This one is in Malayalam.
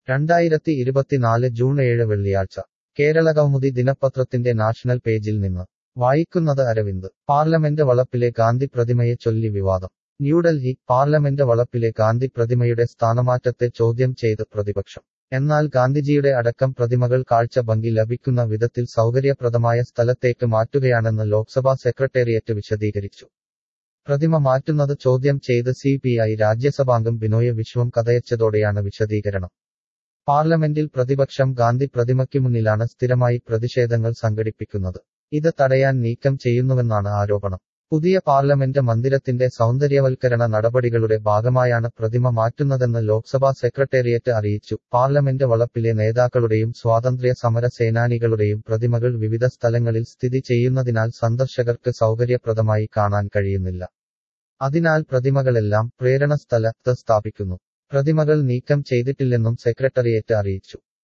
രണ്ടായിരത്തി ഇരുപത്തിനാല് ജൂൺ ഏഴ് വെള്ളിയാഴ്ച കേരളകൗമുദി ദിനപത്രത്തിന്റെ നാഷണൽ പേജിൽ നിന്ന് വായിക്കുന്നത് അരവിന്ദ് പാർലമെന്റ് വളപ്പിലെ ഗാന്ധി പ്രതിമയെ ചൊല്ലി വിവാദം ന്യൂഡൽഹി പാർലമെന്റ് വളപ്പിലെ ഗാന്ധി പ്രതിമയുടെ സ്ഥാനമാറ്റത്തെ ചോദ്യം ചെയ്ത് പ്രതിപക്ഷം എന്നാൽ ഗാന്ധിജിയുടെ അടക്കം പ്രതിമകൾ കാഴ്ച ഭംഗി ലഭിക്കുന്ന വിധത്തിൽ സൗകര്യപ്രദമായ സ്ഥലത്തേക്ക് മാറ്റുകയാണെന്ന് ലോക്സഭാ സെക്രട്ടേറിയറ്റ് വിശദീകരിച്ചു പ്രതിമ മാറ്റുന്നത് ചോദ്യം ചെയ്ത് സി പി ഐ രാജ്യസഭാംഗം ബിനോയ് വിശ്വം കഥയച്ചതോടെയാണ് വിശദീകരണം പാർലമെന്റിൽ പ്രതിപക്ഷം ഗാന്ധി പ്രതിമയ്ക്ക് മുന്നിലാണ് സ്ഥിരമായി പ്രതിഷേധങ്ങൾ സംഘടിപ്പിക്കുന്നത് ഇത് തടയാൻ നീക്കം ചെയ്യുന്നുവെന്നാണ് ആരോപണം പുതിയ പാർലമെന്റ് മന്ദിരത്തിന്റെ സൗന്ദര്യവൽക്കരണ നടപടികളുടെ ഭാഗമായാണ് പ്രതിമ മാറ്റുന്നതെന്ന് ലോക്സഭാ സെക്രട്ടേറിയറ്റ് അറിയിച്ചു പാർലമെന്റ് വളപ്പിലെ നേതാക്കളുടെയും സ്വാതന്ത്ര്യ സമര സേനാനികളുടെയും പ്രതിമകൾ വിവിധ സ്ഥലങ്ങളിൽ സ്ഥിതി ചെയ്യുന്നതിനാൽ സന്ദർശകർക്ക് സൗകര്യപ്രദമായി കാണാൻ കഴിയുന്നില്ല അതിനാൽ പ്രതിമകളെല്ലാം പ്രേരണ സ്ഥലത്ത് സ്ഥാപിക്കുന്നു പ്രതിമകൾ നീക്കം ചെയ്തിട്ടില്ലെന്നും സെക്രട്ടേറിയറ്റ് അറിയിച്ചു